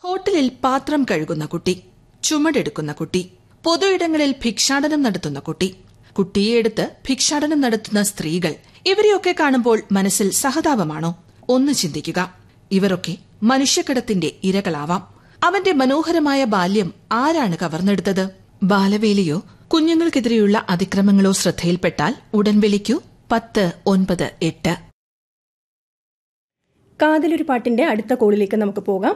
ഹോട്ടലിൽ പാത്രം കഴുകുന്ന കുട്ടി ചുമടെടുക്കുന്ന കുട്ടി പൊതുയിടങ്ങളിൽ ഭിക്ഷാടനം നടത്തുന്ന കുട്ടി കുട്ടിയെ എടുത്ത് ഭിക്ഷാടനം നടത്തുന്ന സ്ത്രീകൾ ഇവരെയൊക്കെ കാണുമ്പോൾ മനസ്സിൽ സഹതാപമാണോ ഒന്ന് ചിന്തിക്കുക ഇവരൊക്കെ മനുഷ്യക്കടത്തിന്റെ ഇരകളാവാം അവന്റെ മനോഹരമായ ബാല്യം ആരാണ് കവർന്നെടുത്തത് ബാലവേലയോ കുഞ്ഞുങ്ങൾക്കെതിരെയുള്ള അതിക്രമങ്ങളോ ശ്രദ്ധയിൽപ്പെട്ടാൽ ഉടൻ വിളിക്കൂ പത്ത് ഒൻപത് എട്ട് കാതിലൊരു പാട്ടിന്റെ അടുത്ത കോളിലേക്ക് നമുക്ക് പോകാം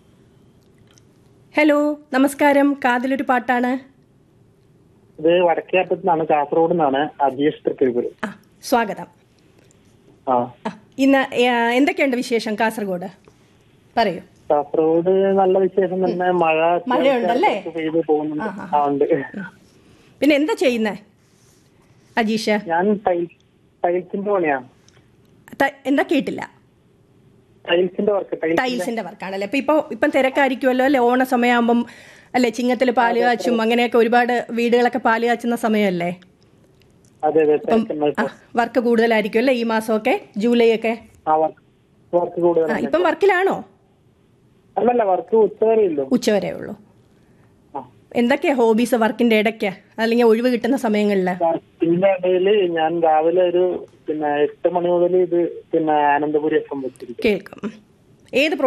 ഹലോ നമസ്കാരം കാതിലൊരു പാട്ടാണ് ഇത് വടക്കേറ്റത്ത് നിന്നാണ് കാസർഗോഡ് നിന്നാണ് അജീഷ് തൃക്കരിപ്പൂർ ആ സ്വാഗതം ആ ആ, ഇന്ന് ഏ, എന്തൊക്കെയുണ്ട് വിശേഷം കാസർഗോഡ് പറയൂ കാസർഗോഡ് നല്ല വിശേഷം തന്നെ മഴ മഴയുണ്ടല്ലേ? കുറച്ച് പെയ്ത് പോകുന്നുണ്ട് ആ ഉണ്ട് പിന്നെ എന്താ ചെയ്യുന്നേ അജീഷ ഞാൻ ടൈൽ ടൈൽസിന്റെ പണിയാ ത- എന്താ കേട്ടില്ല ടൈൽസിന്റെ വർക്ക് ടൈൽ ടൈൽസിന്റെ വർക്കാണല്ലേ ഇപ്പൊ ഇപ്പൊ ഇപ്പം തിരക്കായിരിക്കുമല്ലോ അല്ലെ ഓണ സമയമാകുമ്പം അല്ലെ ചിങ്ങത്തിൽ പാല് കാച്ചും അങ്ങനെയൊക്കെ ഒരുപാട് വീടുകളൊക്കെ പാല് കാച്ചുന്ന സമയമല്ലേ അതെ അതെ തിരക്കുണ്ട് ആ ഇപ്പൊ. വർക്ക് കൂടുതലായിരിക്കും അല്ലേ ഈ മാസമൊക്കെ ജൂലൈ ഒക്കെ ആ വർക്ക് വർക്ക് ആ കൂടുതലാണ് ഇപ്പം വർക്കിലാണോ അല്ലല്ല വർക്ക് ഉച്ചവരെ ഇല്ലു ഉച്ചവരെ ഉള്ളൂ ആ. എന്തൊക്കെയാ ഹോബീസ് വർക്കിന്റെ ഇടയ്ക്ക് അല്ലെങ്കിൽ ഒഴിവ് കിട്ടുന്ന സമയങ്ങളിൽ വർക്കിന്റെ ഇടയിൽ ഞാൻ രാവിലെ ഒരു പിന്നെ എട്ട് മണി മുതൽ ഇത് പിന്നെ ആനന്ദപുരി എഫ് എം വെച്ചിരിക്കും കേൾക്കും ഏത്